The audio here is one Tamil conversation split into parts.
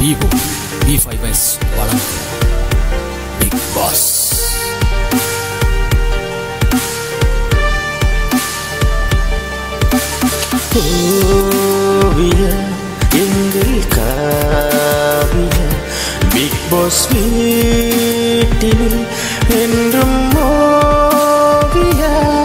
விவோ வி ஃபைவ் எஸ் வழங்கும் பிக் பாஸ் ஓவிய எங்கள் காவிய பிக் பாஸ் வீட்டினில் என்றும் ஓவிய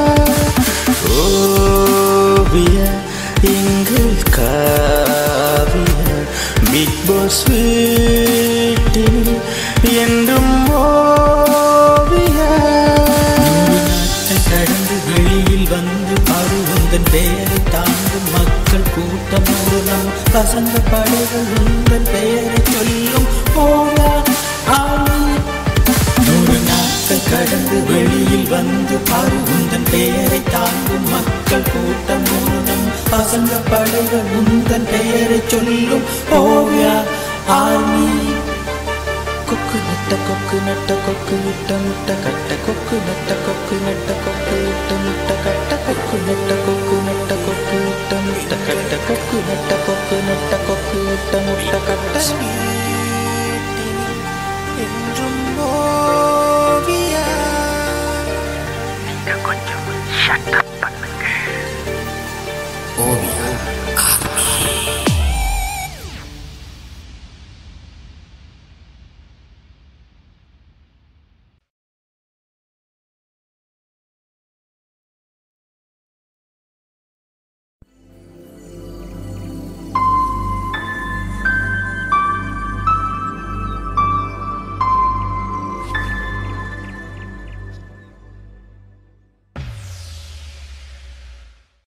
ஓவிய எங்கள் காவிய பிக் பாஸ் வீட்டினில் என்றும் ஓவிய நாட்கள் கடந்து வெளியில் வந்து பருவந்தன் பெயரை தாங்கும் மக்கள் கூட்டம் மூலம் வசந்த படைகள் உந்தன் பெயரை சொல்லும் போயா ஆமி நூறு நாட்கள் கடந்து வெளியில் வந்து பருவந்தன் பெயரை தாங்கும் மக்கள் கூட்டம் மூலம் வசந்த படைகள் உந்தன் பெயரை சொல்லும் போயா ஆமி கொக்கு நட்ட கொக்கு நட்ட கொக்கு இட்ட முட்டை கட்ட கொக்கு நட்ட கொக்கு நட்ட கொக்கு இட்ட முட்டை கட்ட கொக்கு நட்ட கொக்கு நட்ட கொக்கு இட்ட முட்டை கட்ட கொக்கு நட்ட கொக்கு நட்ட கொக்கு இட்ட முட்டை கட்ட என்றும் ஓவியா நீங்க கொஞ்சம் ஷட்